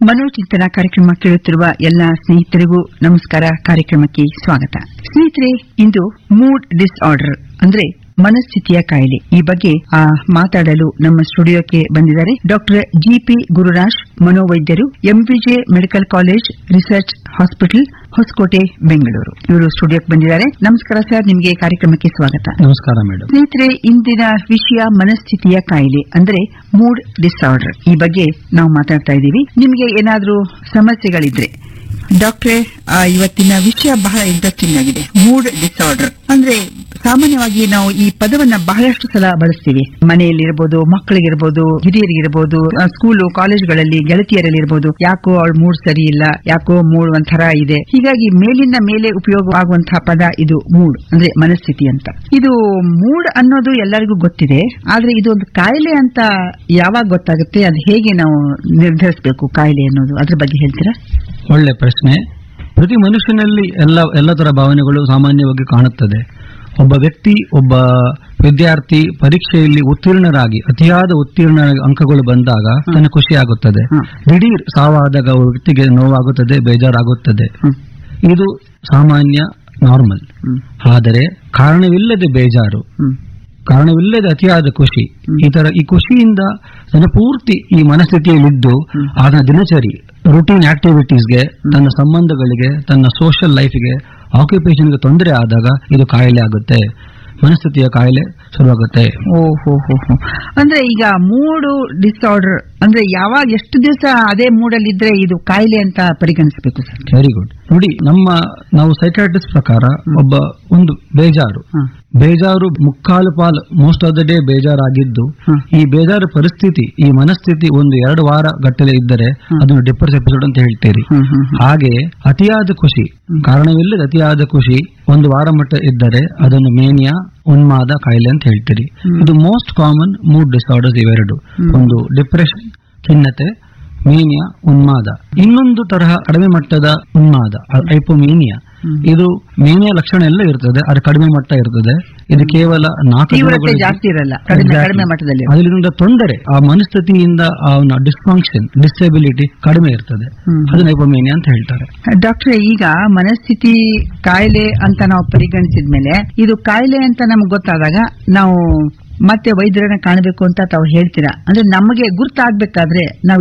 ಮನೋಚಿಂತನ ಕಾರ್ಯಕ್ರಮ ಕೇಳುತ್ತಿರುವ ಎಲ್ಲ ಸ್ನೇಹಿತರಿಗೂ ನಮಸ್ಕಾರ ಕಾರ್ಯಕ್ರಮಕ್ಕೆ ಸ್ವಾಗತ ಸ್ನೇಹಿತರೆ ಇಂದು ಮೂಡ್ ಡಿಸ್ಆರ್ಡರ್ ಅಂದ್ರೆ ಮನಸ್ಥಿತಿಯ ಕಾಯಿಲೆ ಈ ಬಗ್ಗೆ ಆ, ಮಾತಾಡಲು ನಮ್ಮ ಸ್ಟುಡಿಯೋಕ್ಕೆ ಬಂದಿದ್ದಾರೆ ಡಾಕ್ಟರ್ ಜಿಪಿ ಗುರುರಾಜ್ ಮನೋವೈದ್ಯರು MVJ medical college research hospital Hoskote Bengaluru ಇವರು ಸ್ಟುಡಿಯೋಕ್ಕೆ ಬಂದಿದ್ದಾರೆ ನಮಸ್ಕಾರ ಸರ್ ನಿಮಗೆ ಕಾರ್ಯಕ್ರಮಕ್ಕೆ ಸ್ವಾಗತ ನಮಸ್ಕಾರ ಮೇಡಮ್ ಸ್ನೇಹಿತರೆ ಇಂದಿನ ವಿಷಯ ಮನಸ್ಥಿತಿಯ ಕಾಯಿಲೆ ಅಂದ್ರೆ ಮೂಡ್ ಡಿಸಾರ್ಡರ್ ಈ ಬಗ್ಗೆ ನಾವು ಮಾತಾಡ್ತಾ ಇದ್ದೀವಿ ನಿಮಗೆ ಏನಾದ್ರೂ ಸಮಸ್ಯೆಗಳಿದ್ರೆ ಡಾಕ್ಟ್ರೆ ಆ, ಇವತ್ತಿನ ವಿಷಯ ಬಹಳ ಇಂಟ್ರೆಸ್ಟಿಂಗ್ ಆಗಿದೆ ಮೂಡ್ ಡಿಸಾರ್ಡರ್ ಅಂದ್ರೆ ಸಾಮಾನ್ಯವಾಗಿ ನಾವು ಈ ಪದವನ್ನ ಬಹಳಷ್ಟು ಸಲ ಬಳಸ್ತೀವಿ ಮನೆಯಲ್ಲಿರ್ಬೋದು ಮಕ್ಕಳಿಗಿರ್ಬೋದು ಹಿರಿಯರಿಗಿರ್ಬೋದು ಆ, ಸ್ಕೂಲು ಕಾಲೇಜುಗಳಲ್ಲಿ ಗೆಳತಿಯರಲ್ಲಿ ಇರ್ಬೋದು ಯಾಕೋ ಅವಳ ಮೂಡ್ ಸರಿ ಇಲ್ಲ ಯಾಕೋ ಮೂಡ್ ಒಂಥರ ಇದೆ ಹೀಗಾಗಿ ಮೇಲಿಂದ ಮೇಲೆ ಉಪಯೋಗವಾಗುವಂತಹ ಪದ ಇದು ಮೂಡ್ ಅಂದ್ರೆ ಮನಸ್ಥಿತಿ ಅಂತ ಇದು ಮೂಡ್ ಅನ್ನೋದು ಎಲ್ಲರಿಗೂ ಗೊತ್ತಿದೆ ಆದ್ರೆ ಇದು ಒಂದು ಕಾಯಿಲೆ ಅಂತ ಯಾವಾಗ ಗೊತ್ತಾಗುತ್ತೆ ಅದು ಹೇಗೆ ನಾವು ನಿರ್ಧರಿಸಬೇಕು ಕಾಯಿಲೆ ಅನ್ನೋದು ಅದ್ರ ಬಗ್ಗೆ ಹೇಳ್ತೀರಾ ಒಳ್ಳೆ ಪ್ರಶ್ನೆ ಪ್ರತಿ ಮನುಷ್ಯನಲ್ಲಿ ಎಲ್ಲ ಎಲ್ಲ ತರ ಭಾವನೆಗಳು ಸಾಮಾನ್ಯವಾಗಿ ಕಾಣುತ್ತದೆ ಒಬ್ಬ ವ್ಯಕ್ತಿ ಒಬ್ಬ ವಿದ್ಯಾರ್ಥಿ ಪರೀಕ್ಷೆಯಲ್ಲಿ ಉತ್ತೀರ್ಣರಾಗಿ ಅತಿಯಾದ ಉತ್ತೀರ್ಣ ಅಂಕಗಳು ಬಂದಾಗ ತನ್ನ ಖುಷಿ ಆಗುತ್ತದೆ ಹ್ಮ್. ದಿಢೀರ್ ಸಾವಾದಾಗ ಒಬ್ಬ ವ್ಯಕ್ತಿಗೆ ನೋವಾಗುತ್ತದೆ ಬೇಜಾರಾಗುತ್ತದೆ ಹ್ಮ್. ಇದು ಸಾಮಾನ್ಯ ನಾರ್ಮಲ್ ಹ್ಮ್. ಆದರೆ ಕಾರಣವಿಲ್ಲದೆ ಬೇಜಾರು ಹ್ಮ್. ಕಾರಣವಿಲ್ಲದೆ ಅತಿಯಾದ ಖುಷಿ ಈ ತರ ಈ ಖುಷಿಯಿಂದ ತನ್ನ ಪೂರ್ತಿ ಈ ಮನಸ್ಥಿತಿಯಲ್ಲಿದ್ದು ಹ್ಮ್. ಆತನ ದಿನಚರಿ ರುಟೀನ್ ಆಕ್ಟಿವಿಟೀಸ್ಗೆ ತನ್ನ ಸಂಬಂಧಗಳಿಗೆ ತನ್ನ ಸೋಷಿಯಲ್ ಲೈಫ್ಗೆ ಆಕ್ಯುಪೇಷನ್ಗೆ ತೊಂದರೆ ಆದಾಗ ಇದು ಕಾಯಿಲೆ ಆಗುತ್ತೆ ಮನಸ್ಥಿತಿಯ ಕಾಯಿಲೆ ಶುರುವಾಗುತ್ತೆ ಓ ಹೋ ಹೋ ಹೋ. ಅಂದ್ರೆ ಈಗ ಮೂಡು ಡಿಸಾರ್ಡರ್ ಅಂದ್ರೆ ಯಾವಾಗ ಎಷ್ಟು ದಿವಸ ಅದೇ ಮೂಡಲ್ಲಿದ್ರೆ ಇದು ಕಾಯಿಲೆ ಅಂತ ಪರಿಗಣಿಸಬೇಕು ಸರ್ ವೆರಿ ಗುಡ್ ನೋಡಿ ನಮ್ಮ ನಾವು ಸೈಕಾಟ್ರಿಸ್ಟ್ ಪ್ರಕಾರ ಒಬ್ಬ ಒಂದು ಬೇಜಾರು ಹ್ಮ್. ಬೇಜಾರು ಮುಕ್ಕಾಲು ಪಾಲು ಮೋಸ್ಟ್ ಆಫ್ ದ ಡೇ ಬೇಜಾರಾಗಿದ್ದು ಹ್ಮ್. ಈ ಬೇಜಾರು ಪರಿಸ್ಥಿತಿ ಈ ಮನಸ್ಥಿತಿ ಒಂದು ಎರಡು ವಾರ ಗಟ್ಟಲೆ ಇದ್ದರೆ ಹ್ಮ್. ಅದನ್ನು ಡಿಪ್ರೆಸ್ ಎಪಿಸೋಡ್ ಅಂತ ಹೇಳ್ತೀರಿ ಹ್ಮ್, ಹ್ಮ್, ಹ್ಮ್. ಹಾಗೆ ಅತಿಯಾದ ಖುಷಿ ಕಾರಣವಿಲ್ಲದ ಅತಿಯಾದ ಖುಷಿ ಒಂದು ವಾರ ಮಟ್ಟ ಇದ್ದರೆ ಅದನ್ನು ಮೇನಿಯಾ ಉನ್ಮಾದ ಕಾಯಿಲೆ ಅಂತ ಹೇಳ್ತೀರಿ ಹ್ಮ್. ಇದು ಮೋಸ್ಟ್ ಕಾಮನ್ ಮೂಡ್ ಡಿಸಾರ್ಡರ್ಸ್ ಇವೆರಡು ಹ್ಮ್. ಒಂದು ಡಿಪ್ರೆಷನ್ ಖಿನ್ನತೆ ಮೇನಿಯಾ ಉನ್ಮಾದ ಇನ್ನೊಂದು ತರಹ ಕಡಿಮೆ ಮಟ್ಟದ ಉನ್ಮಾದ ಐಪೋಮೇನಿಯಾ ಹ್ಮ್. ಇದು ಮೇನಿಯಾ ಲಕ್ಷಣ ಎಲ್ಲ ಇರ್ತದೆ ಅದು ಕಡಿಮೆ ಮಟ್ಟ ಇರ್ತದೆ ಇದು ಕೇವಲ ನಾಲ್ಕು ತೀವ್ರತೆ ದಿನಗಳು- ಜಾಸ್ತಿ ಇರಲ್ಲ ಕಡಿಮೆ Exactly. ಕಡಿಮೆ ಮಟ್ಟದಲ್ಲಿ ಅದರಿಂದ ತೊಂದರೆ ಆ ಮನಸ್ಥಿತಿಯಿಂದ ಅವನ ಡಿಸ್ಫಂಕ್ಷನ್ ಡಿಸೆಬಿಲಿಟಿ ಕಡಿಮೆ ಇರ್ತದೆ ಹ್ಮ್. ಅದು ನೈಪೋಮೇನಿಯಾ ಅಂತ ಹೇಳ್ತಾರೆ ಡಾಕ್ಟ್ರೆ ಈಗ ಮನಸ್ಥಿತಿ ಕಾಯಿಲೆ ಅಂತ ನಾವು ಪರಿಗಣಿಸಿದ್ಮೇಲೆ ಇದು ಕಾಯಿಲೆ ಅಂತ ನಮ್ಗೆ ಗೊತ್ತಾದಾಗ ನಾವು ಮತ್ತೆ ವೈದ್ಯರನ್ನ ಕಾಣಬೇಕು ಅಂತ ತಾವು ಹೇಳ್ತೀರಾ ಅಂದ್ರೆ ನಮಗೆ ಗುರ್ತಾಗ್ಬೇಕಾದ್ರೆ ನಾವು